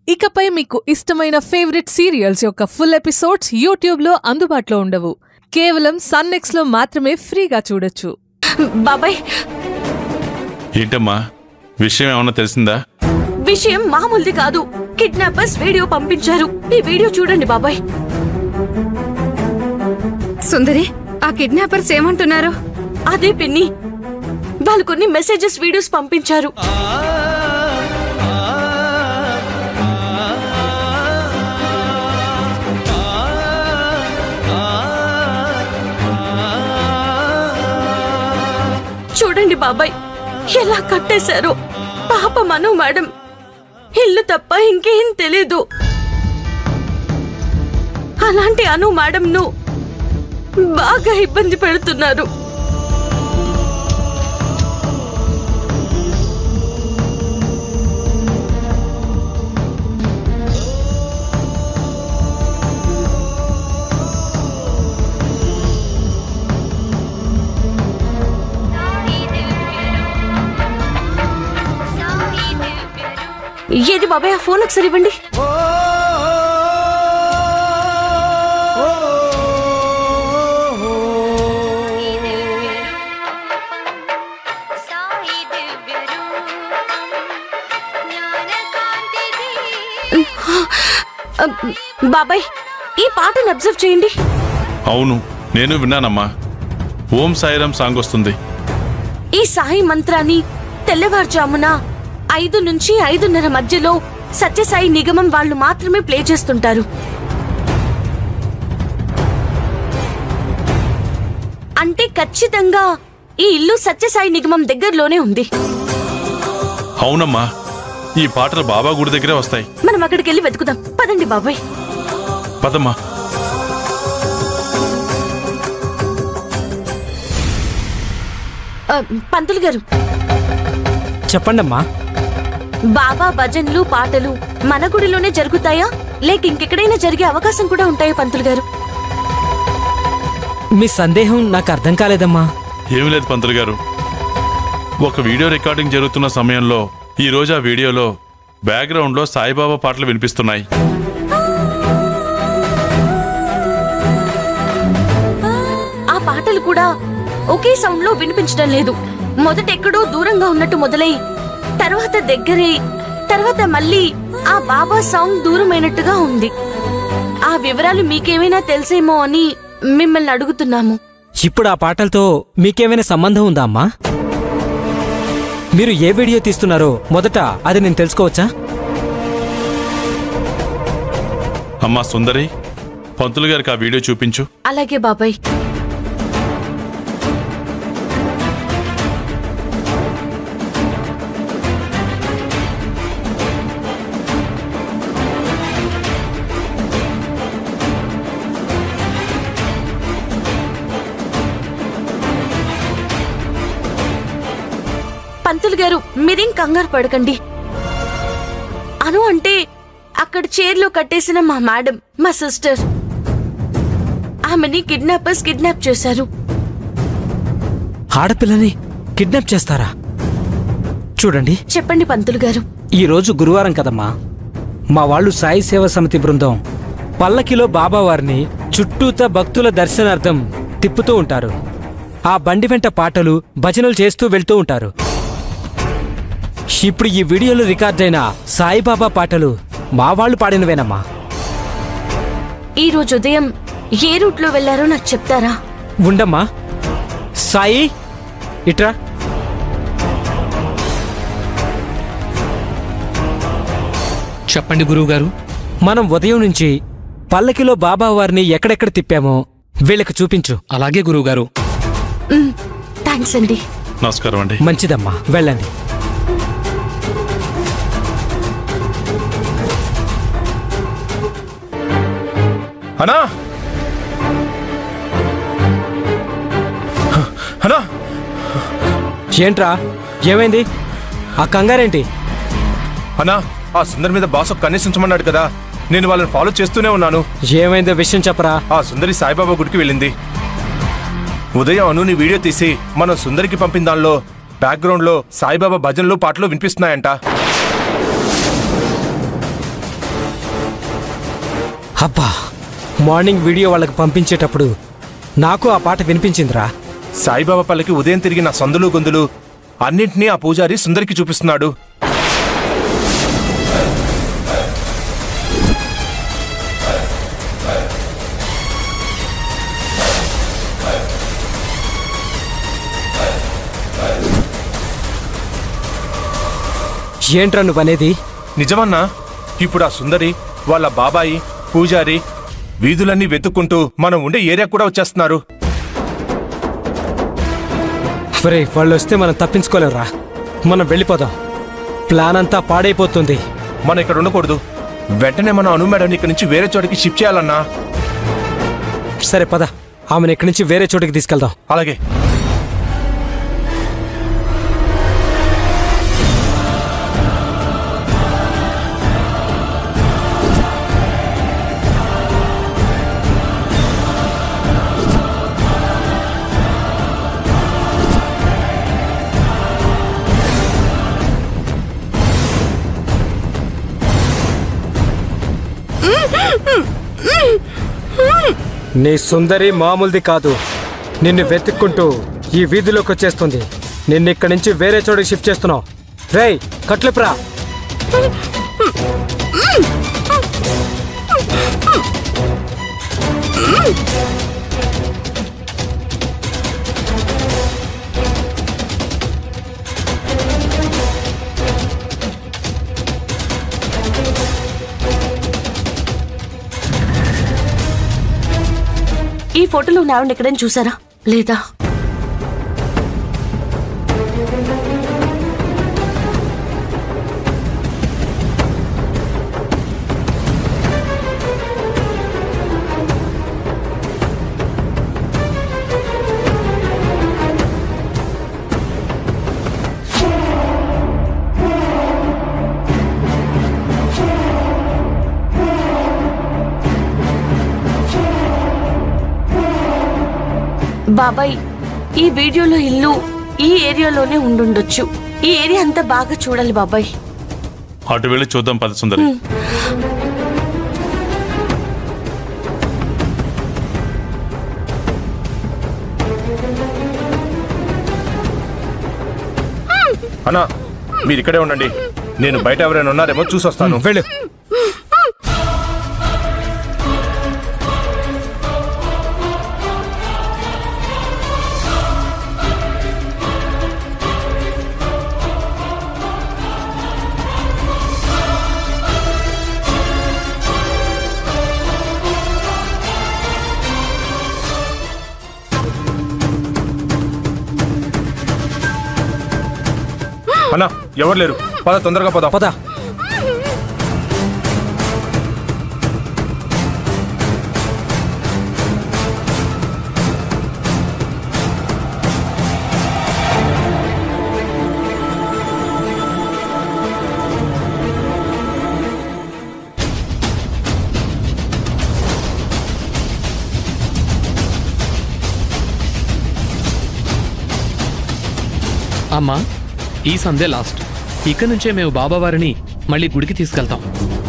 ఇకపై మీకు ఇష్టమైన ఫేవరెట్ సీరియల్స్ యొక్క ఫుల్ ఎపిసోడ్స్ యూట్యూబ్లో అందుబాటులో ఉండవు కేవలం సన్నెక్స్లో మాత్రమే ఫ్రీగా చూడొచ్చు బాబాయ్ ఏంటమ్మా విషయం ఏమన్నా తెలిసిందా విషయం మామూలుది కాదు కిడ్నాపర్స్ వీడియో పంపించారు ఈ వీడియో చూడండి బాబాయ్ సుందరి ఆ కిడ్నాపర్స్ ఏమంటున్నారు అదే పిన్ని వాళ్ళు కొన్ని మెసేజెస్ వీడియోస్ పంపించారు చూడండి బాబాయ్ ఎలా కట్టేశారో పాప మను మేడం ఇల్లు తప్ప ఇంకేం తెలీదు అలాంటి అను మేడంను బాగా ఇబ్బంది పెడుతున్నారు ఏది బాబాయ్ ఆ ఫోన్ ఒకసారి ఇవ్వండి అ, బాబాయ్ ఈ పాటను అబ్జర్వ్ చేయండి అవును నేను విన్నానమ్మా ఓం సాయిరాం సాంగ్ వస్తుంది ఈ సాయి మంత్రాన్ని తెల్లవారుజామున ఐదు నుంచి ఐదున్నర మధ్యలో సత్యసాయి నిగమం వాళ్ళు మాత్రమే ప్లే చేస్తుంటారు అంటే ఖచ్చితంగా ఈ ఇల్లు సత్యసాయి నిగమం దగ్గరలోనే ఉంది అవునమ్మా ఈ పాటలు బాబా గుడి దగ్గరే వస్తాయి మనం అక్కడికి వెళ్ళి వెతుకుదాం పదండి బాబాయ్ పదమ్మా ఆ, పంతులు గారు చెప్పండమ్మా బాబా భజన్లు పాటలు మన గుడిలోనే జరుగుతాయా లేక ఇంకెక్కడైనా జరిగే అవకాశం కూడా ఉంటాయా పంతులు గారు మీ సందేహం నాకు అర్థం కాలేదమ్మా ఏమీ లేదు పంతులు గారు ఒక వీడియో రికార్డింగ్ జరుగుతున్న సమయంలో ఈ రోజు ఆ వీడియోలో బ్యాక్గ్రౌండ్లో సాయిబాబా పాటలు వినిపిస్తున్నాయి ఆ పాటలు కూడా ఒకే సౌండ్ లో వినిపించడం లేదు మొదట ఎక్కడో దూరంగా ఉన్నట్టు మొదలై తర్వాత దగ్గరై తర్వాత మళ్ళీ ఆ బాబా సౌండ్ దూరమైనట్టుగా ఉంది ఆ వివరాలు మీకేమైనా తెలిసేమో అని మిమ్మల్ని అడుగుతున్నాము ఇప్పుడు ఆ పాటలతో మీకేమైనా సంబంధం ఉందా అమ్మా మీరు ఏ వీడియో తీస్తున్నారో మొదట అది నేను తెలుసుకోవచ్చా అమ్మా సుందరి పంతులు గారికి ఆ వీడియో చూపించు అలాగే బాబాయ్ పంతులు గారు మీరేం కంగారు పడకండి అను అంటే అక్కడ చైర్లో కట్టేసిన మా మేడం మా సిస్టర్ ఆమెని కిడ్నాపర్స్ కిడ్నాప్ చేశారు ఆడపిల్లని కిడ్నాప్ చేస్తారా చూడండి చెప్పండి పంతులు గారు ఈ రోజు గురువారం కదమ్మా మా వాళ్ళు సాయి సేవ సమితి బృందం పల్లకిలో బాబావారిని చుట్టూతా భక్తుల దర్శనార్థం తిప్పుతూ ఉంటారు ఆ బండి వెంట పాటలు భజనలు చేస్తూ వెళ్తూ ఉంటారు ఇప్పుడు ఈ వీడియోలో రికార్డైన సాయిబాబా పాటలు మా వాళ్ళు పాడినవేనమ్మా ఈ రోజు ఉదయం ఏ రూట్ లో వెళ్లారో నాకు చెప్తారా ఉండమ్మా సాయి ఇట్రా చెప్పండి గురువుగారు మనం ఉదయం నుంచి పల్లకిలో బాబా వారిని ఎక్కడెక్కడ తిప్పామో వీళ్ళకి చూపించు అలాగే గురువుగారు థ్యాంక్స్ అండి నమస్కారం అండి మంచిదమ్మా వెళ్ళండి అనా అనా ఏంట్రా ఏమైంది ఆ కంగారేంటి అనా ఆ సుందరి మీద బాస్ ఒక కన్నీసి ఉంచమన్నాడు కదా నేను వాళ్ళని ఫాలో చేస్తూనే ఉన్నాను ఏమైందో విషయం చెప్పరా ఆ సుందరి సాయిబాబా గుడికి వెళ్ళింది ఉదయం అనుని వీడియో తీసి మనం సుందరికి పంపిన దానిలో బ్యాక్గ్రౌండ్ లో సాయిబాబా భజనలు పాటలు వినిపిస్తున్నాయంట అబ్బా మార్నింగ్ వీడియో వాళ్ళకి పంపించేటప్పుడు నాకు ఆ పాట వినిపించిందిరా సాయిబాబా పల్లకి ఉదయం తిరిగి నా సందులు గొంతులు అన్నింటినీ ఆ పూజారి సుందరికి చూపిస్తున్నాడు ఏంట్రా నువ్వు అనేది నిజమన్నా ఇప్పుడు ఆ సుందరి వాళ్ళ బాబాయి పూజారి వీధులన్నీ వెతుక్కుంటూ మనం ఉండే ఏరియా కూడా వచ్చేస్తున్నారు ఒరే వాళ్ళు వస్తే మనం తప్పించుకోలేంరా మనం వెళ్ళిపోదాం ప్లాన్ అంతా పాడైపోతుంది మనం ఇక్కడ ఉండకూడదు వెంటనే మనం అను మేడం ఇక్కడి నుంచి వేరే చోటికి షిఫ్ట్ చేయాలన్నా సరే పద ఆమెను ఇక్కడి నుంచి వేరే చోటికి తీసుకెళ్దాం అలాగే నీ సుందరి మామూలుది కాదు నిన్ను వెతుక్కుంటూ ఈ వీధిలోకి వచ్చేస్తుంది నిన్ను ఇక్కడి నుంచి వేరే చోటికి షిఫ్ట్ చేస్తున్నావు రేయ్ కట్లుప్రా ఈ ఫోటోలో ఉన్న ఆవిడ ఎక్కడైనా చూసారా లేదా బాబాయ్ ఈ వీడియోలో ఇల్లు ఈ ఏరియాలోనే ఉండుండొచ్చు ఈ ఏరియా అంతా బాగా చూడాలి బాబాయ్ అటు వెళ్ళి చూద్దాం పద సుందరి అన్నా మీరు ఇక్కడే ఉండండి నేను బయట ఎవరైనా ఉన్నారేమో చూసొస్తాను వెళ్ళు అన్నా ఎవరు లేరు పద తొందరగా పోదాం పద అమ్మా ఈ సందే లాస్ట్ ఇక నుంచే మేము బాబావారిని మళ్ళీ గుడికి తీసుకెళ్తాం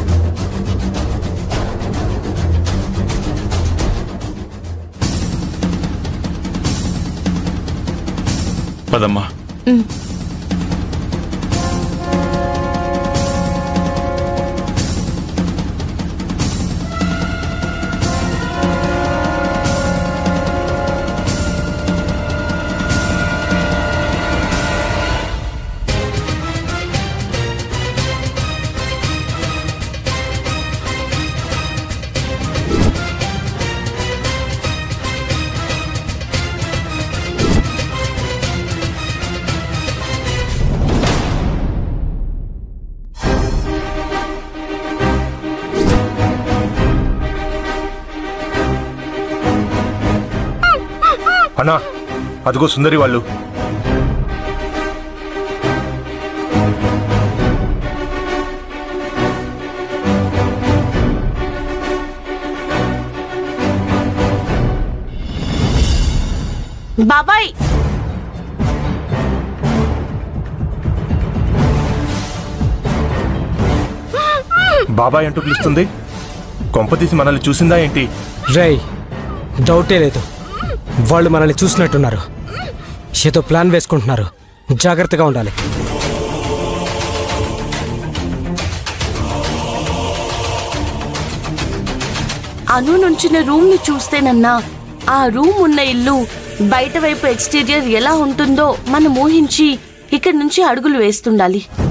పదమ్మా అన్నా అదిగో సుందరి వాళ్ళు బాబాయ్ బాబాయ్ అంటూ పిలుస్తుంది కొంపతీసి మనల్ని చూసిందా ఏంటి రేయ్ డౌటే లేదు వాళ్ళు మనల్ని చూసినట్టున్నారు ఏదో ప్లాన్ వేసుకుంటున్నారు జాగ్రత్తగా ఉండాలి అను నుంచిన రూమ్ ని చూస్తేనన్నా ఆ రూమ్ ఉన్న ఇల్లు బయట వైపు ఎక్స్టీరియర్ ఎలా ఉంటుందో మనం ఊహించి ఇక్కడి నుంచి అడుగులు వేస్తుండాలి